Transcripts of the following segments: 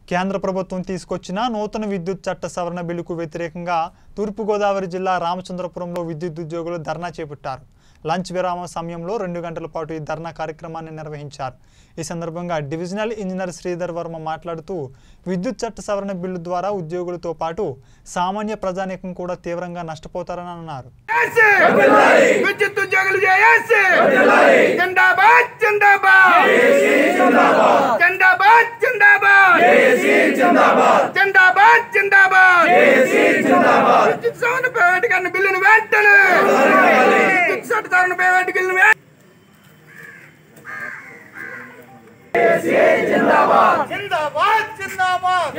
కేంద్ర ప్రభుత్వం తీసుకొచ్చిన నూతన విద్యుత్ చట్ట సవరణ బిల్లుకు వ్యతిరేకంగా తూర్పుగోదావరి జిల్లా రామచంద్రపురంలో విద్యుత్ ఉద్యోగులు ధర్నా చేపట్టారు లంచ్ విరామం సమయంలో రెండు గంటల పాటు ఈ ధర్నా కార్యక్రమాన్ని నిర్వహించారు ఈ సందర్భంగా డివిజనల్ ఇంజనీర్ శ్రీధర్ వర్మ మాట్లాడుతూ విద్యుత్ చట్ట సవరణ బిల్లు ద్వారా ఉద్యోగులతో పాటు సామాన్య ప్రజానీకం కూడా తీవ్రంగా నష్టపోతారని అన్నారు విద్యుత్ ఉద్యోగులు చేయాల్సి జిందాబాద్ జిందాబాద్ జిందాబాద్ జిందాబాద్ జిందాబాద్ జిందాబాద్ విద్యుత్ సవరణ ప్రైవేటీకరణ బిల్లును వెంటనే విద్యుత్ చట్ట సవరణ ప్రైవేటీకరణ వెంటనే జిందాబాద్ జిందాబాద్ జిందాబాద్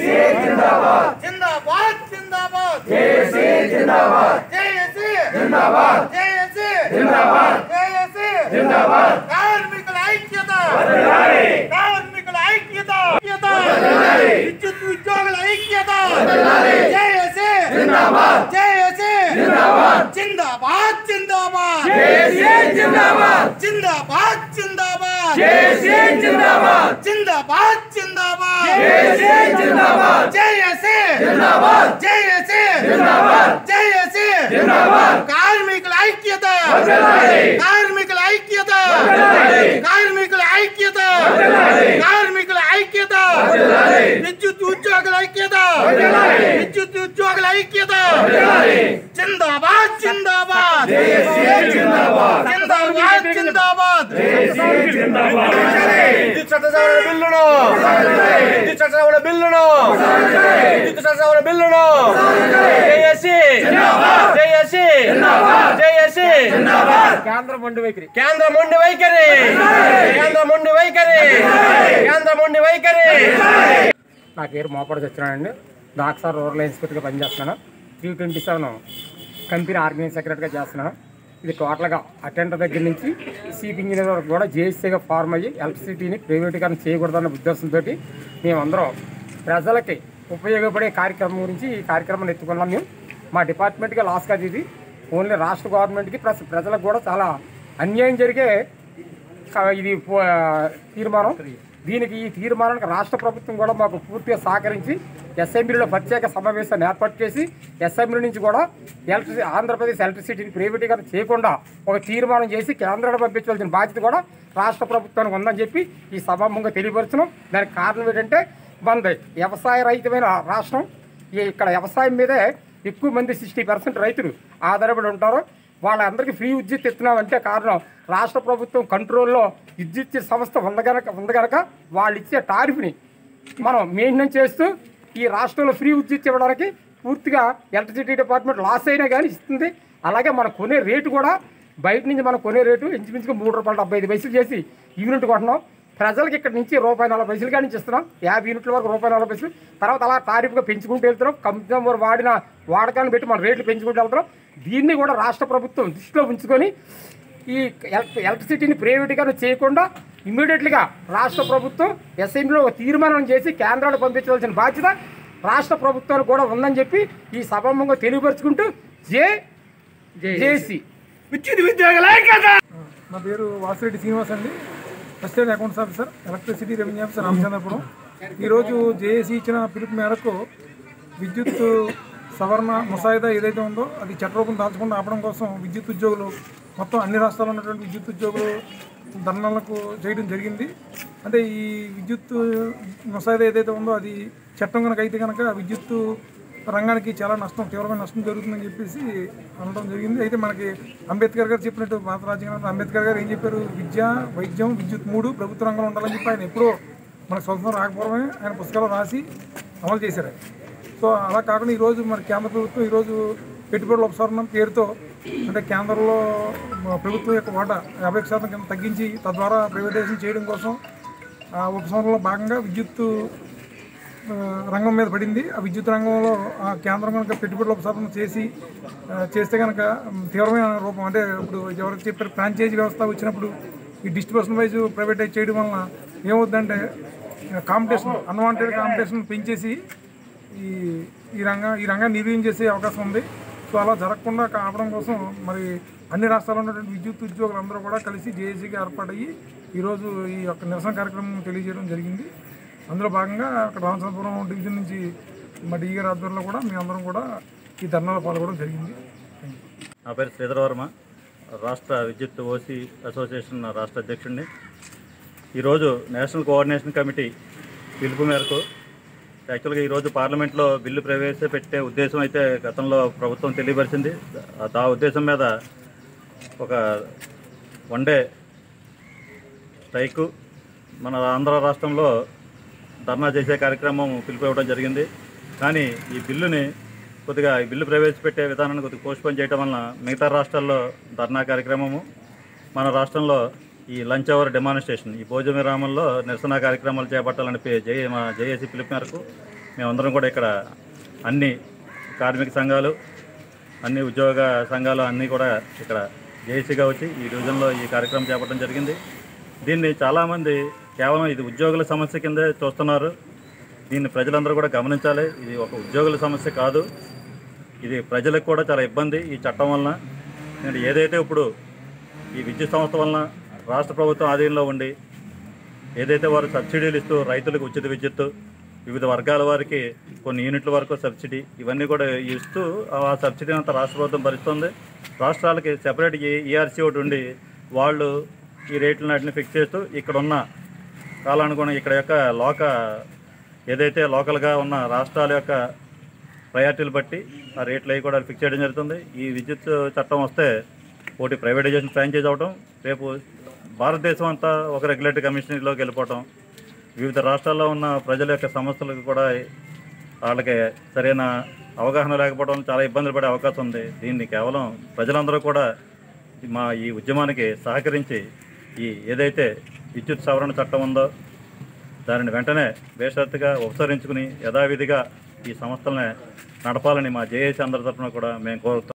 జిందాబాద్ జిందాబాద్ జేఏసీ జిందాబాద్ జేఏసీ జిందాబాద్ జేఏసీ జిందాబాద్ జేఏసీ జిందాబాద్ కార్మికుల ఐక్యత వర్ధిల్లాలి కార్మికుల ఐక్యత ఐక్యత వర్ధిల్లాలి విద్యుత్ ఉద్యోగుల ఐక్యత వర్ధిల్లాలి జేఏసీ జిందాబాద్ జేఏసీ జిందాబాద్ జిందాబాద్ జిందాబాద్ జేఏసీ జిందాబాద్ జిందాబాద్ జిందాబాద్ జేఏసీ జిందాబాద్ జిందాబాద్ జిందాబాద్ జేఏసీ జిందాబాద్ జేఏసీ జిందాబాద్ జేఏసీ జిందాబాద్ జేఏసీ జిందాబాద్ కార్మికుల ఐక్యత వర్ధిల్లాలి కార్మికుల ఐక్యత వర్ధిల్లాలి కార్మికుల ఐక్యత వర్ధిల్లాలి కార్మికుల ఐక్యత వర్ధిల్లాలి విద్యుత్ ఉద్యోగుల ఐక్యత వర్ధిల్లాలి విద్యుత్ ఉద్యోగుల ఐక్యత వర్ధిల్లాలి జిందాబాద్ జిందాబాద్ జేఏసీ జిందాబాద్ జిందాబాద్ జిందాబాద్ విద్యుత్ చట్ట సవరణ బిల్లును విద్యుత్ చట్ట సవరణ బిల్లును విద్యుత్ చట్ట సవరణ బిల్లును జేఏసీ జేఏసీ జేఏసీ కేంద్ర మొండి వైఖరి కేంద్ర మొండి వైఖరి కేంద్ర మొండి వైఖరి కేంద్ర మొండి వైఖరి నా పేరు మోపడి సత్యనారాయణ దాక్సార్ రూరల్ ఇన్స్పెక్టర్గా పనిచేస్తున్నాను three twenty seven company organise సెక్రటరీగా చేస్తున్నాను ఇది టోటల్గా అటెండర్ దగ్గర నుంచి చీఫ్ ఇంజనీర్ వరకు కూడా జేఎస్సీగా ఫార్మ్ అయ్యి ఎలక్ట్రిసిటీని ప్రైవేటీకరణ చేయకూడదన్న ఉద్దేశంతో మేమందరం ప్రజలకి ఉపయోగపడే కార్యక్రమం గురించి ఈ కార్యక్రమాన్ని ఎత్తుకున్నాం మేము మా డిపార్ట్మెంట్కి లాస్ కాదు ఇది ఓన్లీ రాష్ట్ర గవర్నమెంట్కి ప్లస్ ప్రజలకు కూడా చాలా అన్యాయం జరిగే క- ఇది పో- తీర్మానం దీనికి ఈ తీర్మానానికి రాష్ట్ర ప్రభుత్వం కూడా మాకు పూర్తిగా సహకరించి అసెంబ్లీలో ప్రత్యేక సమావేశాన్ని ఏర్పాటు చేసి అసెంబ్లీ నుంచి కూడా ఎలక్ట్రిసి ఆంధ్రప్రదేశ్ ఎలక్ట్రిసిటీని ప్రైవేటీకరణ చేయకుండా ఒక తీర్మానం చేసి కేంద్రానికి పంపించవలసిన బాధ్యత కూడా రాష్ట్ర ప్రభుత్వానికి ఉందని చెప్పి ఈ సభాముఖంగా తెలియపరుచున్నాం దానికి కారణం ఏంటంటే మనది వ్యవసాయ రహితమైన రాష్ట్రం ఈ ఇక్కడ వ్యవసాయం మీదే ఎక్కువ మంది సిక్స్టీ పర్సెంట్ రైతులు ఆధారపడి ఉంటారు వాళ్ళందరికీ ఫ్రీ విద్యుత్ ఇస్తున్నామంటే కారణం రాష్ట్ర ప్రభుత్వం కంట్రోల్లో విద్యుత్ సంస్థ ఉంది గనక ఉంది గనక వాళ్ళు ఇచ్చే టారిఫ్ని మనం మెయింటెనెన్స్ చేస్తూ ఈ రాష్ట్రంలో ఫ్రీ విద్యుత్ ఇవ్వడానికి పూర్తిగా ఎలక్ట్రిసిటీ డిపార్ట్మెంట్ లాస్ అయినా కానీ ఇస్తుంది అలాగే మనం కొనే రేటు కూడా బయట నుంచి మనం కొనే రేటు ఇంచుమించుగా మూడు రూపాయలు డెబ్బై ఐదు పైసలు చేసి యూనిట్ కొంటున్నాం ప్రజలకు ఇక్కడ నుంచి రూపాయి నలభై పైసలు కానీ ఇస్తున్నాం యాభై యూనిట్ల వరకు రూపాయి నలభై పైసలు తర్వాత అలా టారిఫ్గా పెంచుకుంటూ వెళ్తున్నాం కంపెనీ వారు వాడిన వాడకాన్ని పెట్టి మన రేట్లు పెంచుకుంటూ వెళ్తున్నాం దీన్ని కూడా రాష్ట్ర ప్రభుత్వం దృష్టిలో ఉంచుకొని ఈ ఎలక్ట్ ఎలక్ట్రిసిటీని ప్రైవేటీకరణ చేయకుండా ఇమ్మీడియట్లీగా రాష్ట్ర ప్రభుత్వం అసెంబ్లీలో ఒక తీర్మానం చేసి కేంద్రాలు పంపించవలసిన బాధ్యత రాష్ట్ర ప్రభుత్వానికి కూడా ఉందని చెప్పి ఈ సభాముఖంగా తెలియపరుచుకుంటూ జే జేసి విద్యుత్ ఉద్యోగుల ఐక్యత నా పేరు వాసిరెడ్డి శ్రీనివాస్ అండి assistant accounts officer electricity revenue officer Ramachandrapuram ఈరోజు జేఏసీ ఇచ్చిన పిలుపు మేరకు విద్యుత్ సవరణ ముసాయిదా ఏదైతే ఉందో అది చట్టరూపం దాల్చకుండా ఆపడం కోసం విద్యుత్ ఉద్యోగులు మొత్తం అన్ని రాష్ట్రాల్లో ఉన్నటువంటి విద్యుత్ ఉద్యోగులు ధర్నాలకు చేయడం జరిగింది అంటే ఈ విద్యుత్ ముసాయిదా ఏదైతే ఉందో అది చట్టం కనుక అయితే కనుక విద్యుత్ రంగానికి చాలా నష్టం తీవ్రమైన నష్టం జరుగుతుందని చెప్పేసి అనడం జరిగింది అయితే మనకి అంబేద్కర్ గారు చెప్పినట్టు భారత రాజ్యాంగంలో అంబేద్కర్ గారు ఏం చెప్పారు విద్య వైద్యం విద్యుత్ మూడు ప్రభుత్వ రంగంలో ఉండాలని చెప్పి ఆయన ఎప్పుడో మనకు స్వతంత్రం రాకపోవడమే ఆయన పుస్తకాలు రాసి అమలు చేశారు ఆయన. సో అలా కాకుండా ఈరోజు మరి కేంద్ర ప్రభుత్వం ఈరోజు పెట్టుబడుల ఉపసంహరణ పేరుతో అంటే కేంద్రంలో మ- ప్రభుత్వం యొక్క వాటా యాభై శాతం కింద తగ్గించి తద్వారా ప్రైవేటైజేషన్ చేయడం కోసం ఆ ఉపసంహరణలో భాగంగా విద్యుత్ ఆ, రంగం మీద పడింది ఆ విద్యుత్ రంగంలో ఆ కేంద్రం కనుక పెట్టుబడుల ఉపసంహరణ చేసి ఆ, చేస్తే కనుక మ్, తీవ్రమైన రూపం అంటే ఇప్పుడు ఎవరికి చెప్పారు ఫ్రాంచైజీ వ్యవస్థ వచ్చినప్పుడు ఈ డిస్ట్రిబ్యూషన్ వైజ్ ప్రైవేటైజ్ చేయడం వలన ఏమవుతుందంటే కాంపిటీషన్ అన్వాంటెడ్ కాంపిటీషన్ పెంచేసి ఈ ఈ రంగం ఈ రంగాన్ని నిర్వీర్యం చేసే అవకాశం ఉంది సో అలా జరగకుండా ఆపడం కోసం మరి అన్ని రాష్ట్రాల్లో ఉన్నటువంటి విద్యుత్ ఉద్యోగులందరూ కూడా కలిసి జేఏసీగా ఏర్పాటయ్యి ఈరోజు ఈ యొక్క నిరసన కార్యక్రమం తెలియజేయడం జరిగింది అందులో భాగంగా అక్కడ రామచంద్రపురం డివిజన్ నుంచి మా డీ గారి ఆధ్వర్యంలో కూడా మేమందరం కూడా ఈ ధర్నాలో పాల్గొనడం జరిగింది థ్యాంక్ యూ నా పేరు శ్రీధర్ వర్మ రాష్ట్ర విద్యుత్ ఓసీ అసోసియేషన్ రాష్ట్ర అధ్యక్షుడిని ఈరోజు నేషనల్ కోఆర్డినేషన్ కమిటీ పిలుపు మేరకు యాక్చువల్గా ఈరోజు పార్లమెంట్లో బిల్లు ప్రవేశపెట్టే ఉద్దేశం అయితే గతంలో ప్రభుత్వం తెలియపరిచింది దా- దా ఉద్దేశం మీద ఒక వన్ డే స్ట్రైకు మన ఆంధ్ర రాష్ట్రంలో ధర్నా చేసే కార్యక్రమం పిలుపు ఇవ్వడం జరిగింది కానీ ఈ బిల్లుని కొద్దిగా ఈ బిల్లు ప్రవేశపెట్టే విధానాన్ని కొద్దిగా పోస్ట్పోన్ చేయడం వలన మిగతా రాష్ట్రాల్లో ధర్నా కార్యక్రమము మన రాష్ట్రంలో ఈ లంచ్ అవర్ డెమాన్స్ట్రేషన్ ఈ భోజన విరామంలో నిరసన కార్యక్రమాలు చేపట్టాలని పే- జే మా జేఏసీ పిలుపు మేరకు మేమందరం కూడా ఇక్కడ అన్ని కార్మిక సంఘాలు అన్ని ఉద్యోగ సంఘాలు అన్నీ కూడా ఇక్కడ జేఏసీగా వచ్చి ఈ డివిజన్లో ఈ కార్యక్రమం చేపట్టడం జరిగింది దీన్ని చాలామంది కేవలం ఇది ఉద్యోగుల సమస్య కిందే చూస్తున్నారు దీన్ని ప్రజలందరూ కూడా గమనించాలి ఇది ఒక ఉద్యోగుల సమస్య కాదు ఇది ప్రజలకు కూడా చాలా ఇబ్బంది ఈ చట్టం వలన ఎందుకంటే ఏదైతే ఇప్పుడు ఈ విద్యుత్ సంస్థ వలన రాష్ట్ర ప్రభుత్వం ఆధీనంలో ఉండి ఏదైతే వారు సబ్సిడీలు ఇస్తూ రైతులకు ఉచిత విద్యుత్తు వివిధ వర్గాల వారికి కొన్ని యూనిట్ల వరకు సబ్సిడీ ఇవన్నీ కూడా ఇస్తూ ఆ సబ్సిడీ అంతా రాష్ట్ర ప్రభుత్వం భరిస్తుంది రాష్ట్రాలకి సెపరేట్ ఈఆర్సీ ఒకటి ఉండి వాళ్ళు ఈ రేట్లను వాటిని ఫిక్స్ చేస్తూ ఇక్కడ ఉన్న కాలానుగుణం ఇక్కడ యొక్క లోక ఏదైతే లోకల్గా ఉన్న రాష్ట్రాల యొక్క ప్రయారిటీలు బట్టి ఆ రేట్లు అవి కూడా ఫిక్స్ చేయడం జరుగుతుంది ఈ విద్యుత్ చట్టం వస్తే ఒకటి ప్రైవేటైజేషన్ ఫ్రాంచైజ్ అవడం రేపు భారతదేశం అంతా ఒక రెగ్యులేటరీ కమిషనరీలోకి వెళ్ళిపోవటం వివిధ రాష్ట్రాల్లో ఉన్న ప్రజల యొక్క సమస్యలకు కూడా వాళ్ళకి సరైన అవగాహన లేకపోవడం వల్ల చాలా ఇబ్బందులు పడే అవకాశం ఉంది దీన్ని కేవలం ప్రజలందరూ కూడా మా ఈ ఉద్యమానికి సహకరించి ఈ ఏదైతే విద్యుత్ సవరణ చట్టం ఉందో దానిని వెంటనే బేషరతుగా ఉపసరించుకుని యథావిధిగా ఈ సంస్థల్ని నడపాలని మా జేఏసీ అందరి తరఫున కూడా మేము కోరుతాం